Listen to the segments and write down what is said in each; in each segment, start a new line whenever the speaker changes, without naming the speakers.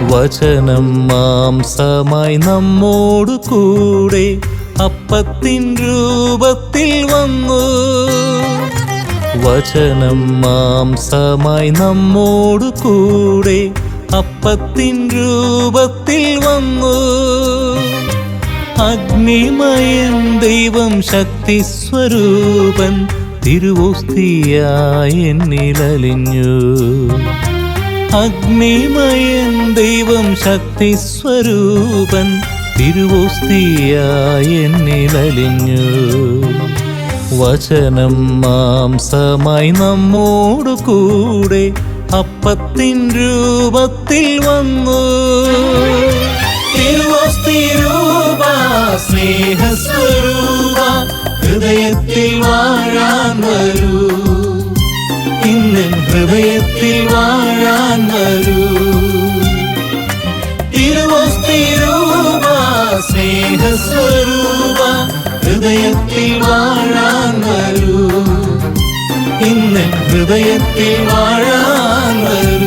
വചനം മാംസമായി നമ്മോടു കൂടെ അപ്പത്തിൻ രൂപത്തിൽ വന്നു വചനം മാംസമായി നമ്മോടു കൂടെ അപ്പത്തിൻ രൂപത്തിൽ വന്നു അഗ്നിമയൻ ദൈവം ശക്തി സ്വരൂപൻ തിരുവോസ്തിയായി എന്നിലലിഞ്ഞു അഗ്നിമയൻ ദൈവം ശക്തി സ്വരൂപൻ തിരുവോസ്തിയായി എന്നിലലിഞ്ഞു വചനം മാംസമായി നമ്മോടു കൂടെ അപ്പത്തിൻ രൂപത്തിൽ വന്നു തിരുവോസ്തിരൂപ സ്നേഹസ്വരൂപ ഹൃദയത്തിൽ വാഴാൻ വരൂ ഇന്ന് ഹൃദയത്തിൽ വാഴാൻ വരൂ തിരുവോസ്തിരൂപ സ്നേഹസ്വരൂപ ഹൃദയത്തിൽ വാഴാൻ വരൂ ഇന്ന് ഹൃദയത്തിൽ വാഴാൻ വരൂ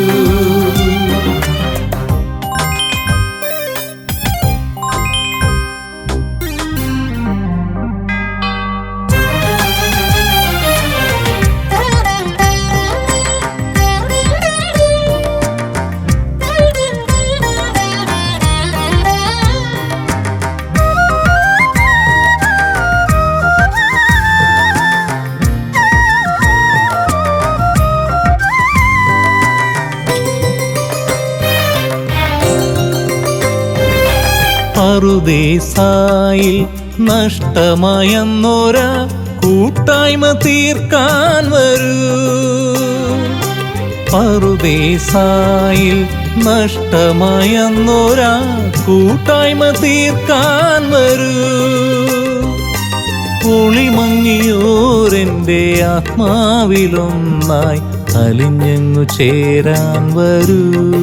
പറുദേശായിൽ നഷ്ടമായെന്നൊര കൂട്ടായ്മ തീർക്കാൻ വരൂ പറുദേശായിൽ നഷ്ടമായെന്നൊര കൂട്ടായ്മ തീർക്കാൻ വരൂ ഒളിമങ്ങിയോരെൻ്റെ ആത്മാവിലൊന്നായി അലിഞ്ഞങ്ങു ചേരാൻ വരൂ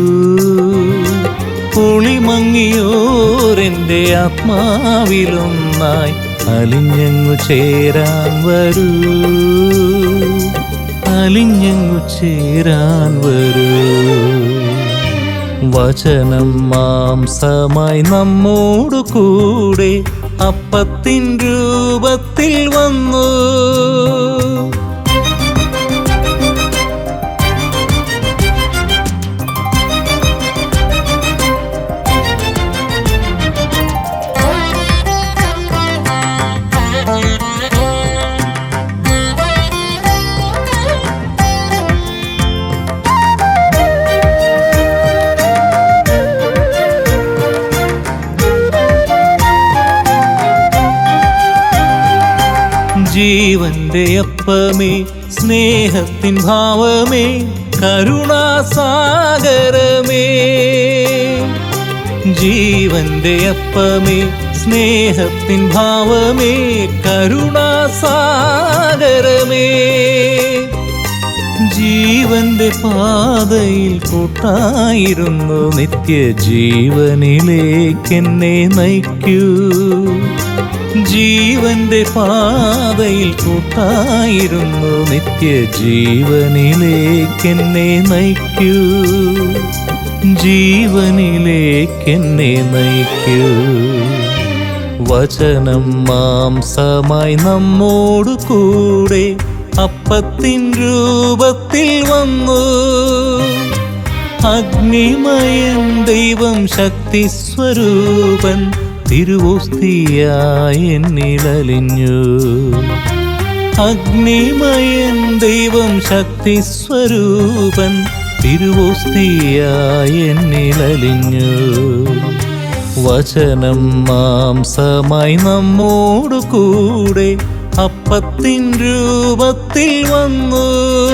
ഒളിമങ്ങിയോരെൻ്റെ ആത്മാവിലൊന്നായി അലിഞ്ഞങ്ങു ചേരാൻ വരൂ അലിഞ്ഞങ്ങു ചേരാൻ വരൂ വചനം മാംസമായി നമ്മോടു കൂടെ അപ്പത്തിൻ രൂപത്തിൽ വന്നു ജീവന്റെ അപ്പമേ സ്നേഹത്തിൻ ഭാവമേ കരുണാസാഗരമേ ജീവന്റെ അപ്പമേ സ്നേഹത്തിൻ ഭാവമേ കരുണാസാഗരമേ ജീവന്റെ പാതയിൽ കൂട്ടായിരുന്നു നിത്യജീവനിലേക്കെന്നെ നയിക്കൂ ജീവന്റെ പാതയിൽ കൂട്ടായിരുന്നു നിത്യജീവനിലേക്കെന്നെ നയിക്കൂ ജീവനിലേക്കെന്നെ നയിക്കൂ വചനം മാംസമായി നമ്മോടു കൂടെ അപ്പത്തിൻ രൂപത്തിൽ വന്നു അഗ്നിമയൻ ദൈവം ശക്തി സ്വരൂപൻ തിരുവോസ്തിയായി എന്നിലലിഞ്ഞു അഗ്നിമയൻ ദൈവം ശക്തി സ്വരൂപൻ തിരുവോസ്തിയായി എന്നിലലിഞ്ഞു വചനം മാംസമായി നമ്മോടു കൂടെ അപ്പത്തിൻ രൂപത്തിൽ വന്നു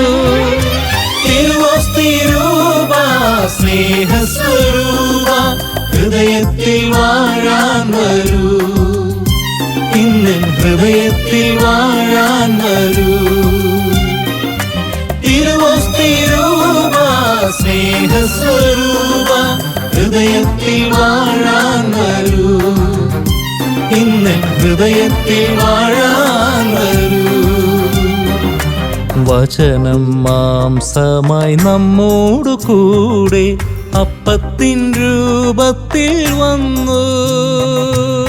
തിരുവോസ്തിരൂപ സ്നേഹസ്വരൂപ ഹൃദയത്തിൽ വാഴാൻ വരൂ ഇന്ന് ഹൃദയത്തിൽ വാഴാൻ വരൂ തിരുവോസ്തിരൂപ സ്നേഹസ്വരൂപ ഹൃദയത്തിൽ വാഴാൻ വരൂ ഇന്ന് ഹൃദയത്തിൽ വാഴാൻ വരൂ വചനം മാംസമായി നമ്മോടു കൂടെ അപ്പത്തിൻ രൂപത്തിൽ വന്നു